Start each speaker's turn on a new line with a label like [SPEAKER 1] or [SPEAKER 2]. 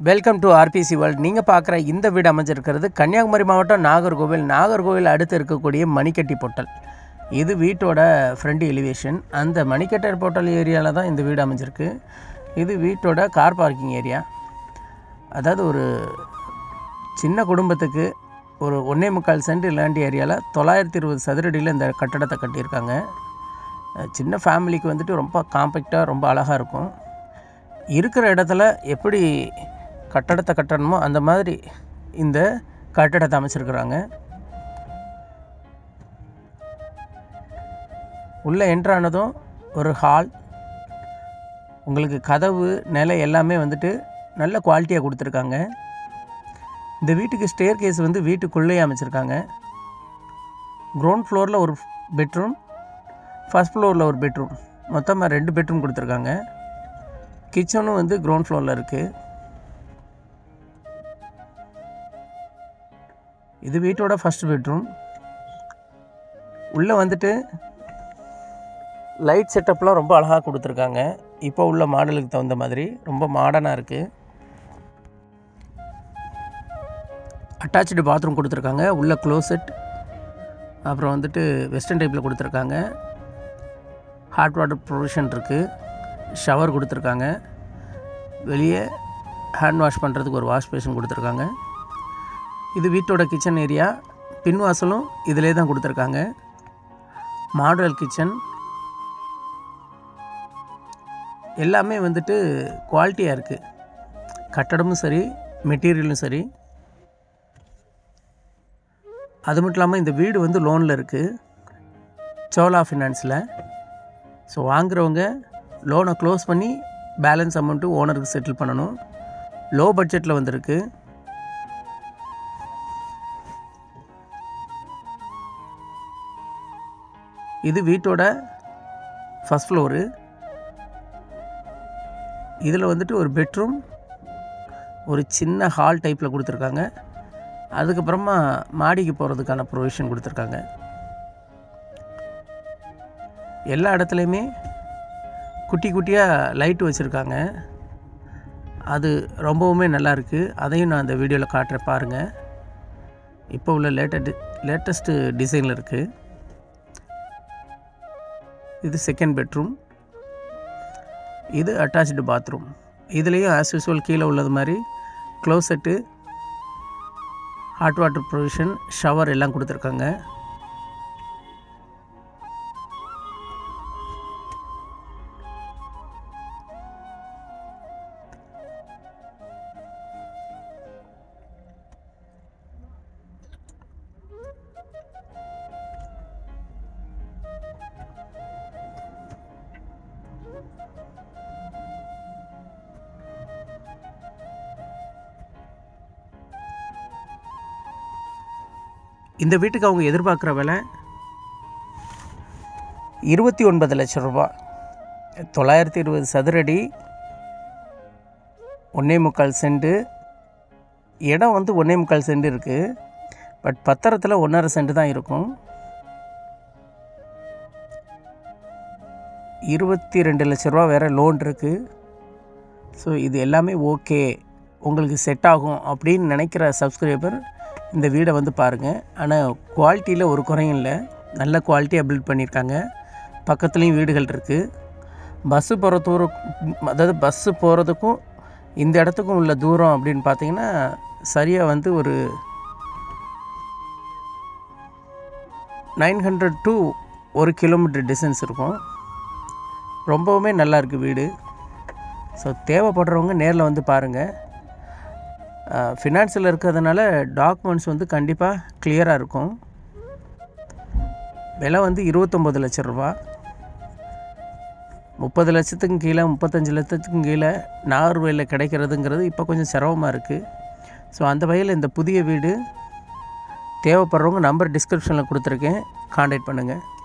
[SPEAKER 1] welcome to RBC world நீங்கள் பார்க்குற இந்த வீடு அமைஞ்சிருக்கிறது கன்னியாகுமரி மாவட்டம் நாகர்கோவில் நாகர்கோவில் அடுத்து இருக்கக்கூடிய மணிக்கட்டி பொட்டல் இது வீட்டோட ஃப்ரண்ட் எலிவேஷன் அந்த மணிக்கட்டர் பொட்டல் ஏரியாவில் தான் இந்த வீடு அமைஞ்சிருக்கு இது வீட்டோட கார் பார்க்கிங் ஏரியா அதாவது ஒரு சின்ன குடும்பத்துக்கு ஒரு ஒன்றே முக்கால் சென்ட் லேண்ட் ஏரியாவில் தொள்ளாயிரத்தி இருபது சதுரடியில் இந்த கட்டடத்தை கட்டியிருக்காங்க அஹ் சின்ன ஃபேமிலிக்கு வந்துட்டு ரொம்ப காம்பேக்டாக ரொம்ப அழகாக இருக்கும் இருக்கிற இடத்துல எப்படி கட்டடத்தை கட்டணுமோ அந்த மாதிரி இந்த கட்டடத்தை அமைச்சிருக்கிறாங்க உள்ளே என்ட்ரானதும் ஒரு ஹால் உங்களுக்கு கதவு நிலை எல்லாமே வந்துட்டு நல்ல குவாலிட்டியாக கொடுத்துருக்காங்க இந்த வீட்டுக்கு ஸ்டேர் கேஸ் வந்து வீட்டுக்குள்ளேயே அமைச்சிருக்காங்க கிரவுண்ட் ஃப்ளோரில் ஒரு பெட்ரூம் ஃபஸ்ட் ஃப்ளோரில் ஒரு பெட்ரூம் மொத்தமாக ரெண்டு பெட்ரூம் கொடுத்துருக்காங்க கிச்சனும் வந்து கிரவுண்ட் ஃப்ளோரில் இருக்குது இது வீட்டோட ஃபஸ்ட் பெட்ரூம் உள்ளே வந்துட்டு லைட் செட்டப்லாம் ரொம்ப அழகாக கொடுத்துருக்காங்க இப்போ உள்ள மாடலுக்கு தகுந்த மாதிரி ரொம்ப மாடர்னாக இருக்குது அட்டாச்சு பாத்ரூம் கொடுத்துருக்காங்க உள்ள க்ளோசெட் அப்புறம் வந்துட்டு வெஸ்டர்ன் டைப்பில் கொடுத்துருக்காங்க ஹாட் வாட்டர் ப்ரொவிஷன் இருக்குது ஷவர் கொடுத்துருக்காங்க வெளியே ஹேண்ட் வாஷ் பண்ணுறதுக்கு ஒரு வாஷ் பேஷன் கொடுத்துருக்காங்க இது வீட்டோட கிச்சன் ஏரியா பின்வாசலும் இதிலே தான் கொடுத்துருக்காங்க மாடல் கிச்சன் எல்லாமே வந்துட்டு குவாலிட்டியாக இருக்குது கட்டடமும் சரி மெட்டீரியலும் சரி அது மட்டும் இல்லாமல் இந்த வீடு வந்து லோனில் இருக்குது சோலா ஃபினான்ஸில் ஸோ வாங்குறவங்க லோனை க்ளோஸ் பண்ணி பேலன்ஸ் அமௌண்ட்டு ஓனருக்கு செட்டில் பண்ணணும் லோ பட்ஜெட்டில் வந்திருக்கு இது வீட்டோட ஃபஸ்ட் ஃப்ளோரு இதில் வந்துட்டு ஒரு பெட்ரூம் ஒரு சின்ன ஹால் டைப்பில் கொடுத்துருக்காங்க அதுக்கப்புறமா மாடிக்கு போகிறதுக்கான ப்ரொவிஷன் கொடுத்துருக்காங்க எல்லா இடத்துலையுமே குட்டி குட்டியாக லைட் வச்சுருக்காங்க அது ரொம்பவுமே நல்லா இருக்குது அதையும் நான் அந்த வீடியோவில் காட்டுறேன் பாருங்கள் இப்போ உள்ள லேட்டட் லேட்டஸ்ட்டு டிசைனில் இருக்குது இது செகண்ட் பெட்ரூம் இது அட்டாச்சு பாத்ரூம் இதுலேயும் ஆஸ் யூஸ்வல் கீழே உள்ளது மாதிரி closet hot water provision shower எல்லாம் கொடுத்துருக்காங்க இந்த வீட்டுக்கு அவங்க எதிர்பார்க்குற விலை இருபத்தி ஒன்பது லட்சம் ரூபா தொள்ளாயிரத்தி இருபது சதுரடி ஒன்றே முக்கால் சென்ட்டு இடம் வந்து ஒன்றே முக்கால் சென்ட் இருக்குது பட் பத்திரத்தில் ஒன்றரை சென்ட் தான் இருக்கும் இருபத்தி ரெண்டு லட்ச ரூபா வேறு லோன் இருக்குது ஸோ இது எல்லாமே ஓகே உங்களுக்கு செட் ஆகும் அப்படின்னு நினைக்கிற சப்ஸ்கிரைபர் இந்த வீடை வந்து பாருங்கள் ஆனால் குவாலிட்டியில் ஒரு குறையும் இல்லை நல்ல குவாலிட்டியாக பில்ட் பண்ணியிருக்காங்க பக்கத்துலேயும் வீடுகள் இருக்குது பஸ்ஸு போகிற தூரம் அதாவது பஸ்ஸு போகிறதுக்கும் இந்த இடத்துக்கும் உள்ள தூரம் அப்படின்னு பார்த்தீங்கன்னா சரியாக வந்து ஒரு நைன் ஹண்ட்ரட் டு ஒரு கிலோமீட்டர் டிஸ்டன்ஸ் இருக்கும் ரொம்பவுமே நல்லா இருக்குது வீடு ஸோ தேவைப்படுறவங்க நேரில் வந்து பாருங்கள் ஃபினான்ஸில் இருக்கிறதுனால டாக்குமெண்ட்ஸ் வந்து கண்டிப்பாக கிளியராக இருக்கும் விலை வந்து இருபத்தொம்பது லட்ச ரூபா முப்பது லட்சத்துக்கும் கீழே முப்பத்தஞ்சு லட்சத்துக்கும் கீழே நாகர்வேலில் கிடைக்கிறதுங்கிறது இப்போ கொஞ்சம் சிரமமாக இருக்குது ஸோ அந்த வகையில் இந்த புதிய வீடு தேவைப்படுறவங்க நம்பர் டிஸ்கிரிப்ஷனில் கொடுத்துருக்கேன் காண்டாக்ட் பண்ணுங்கள்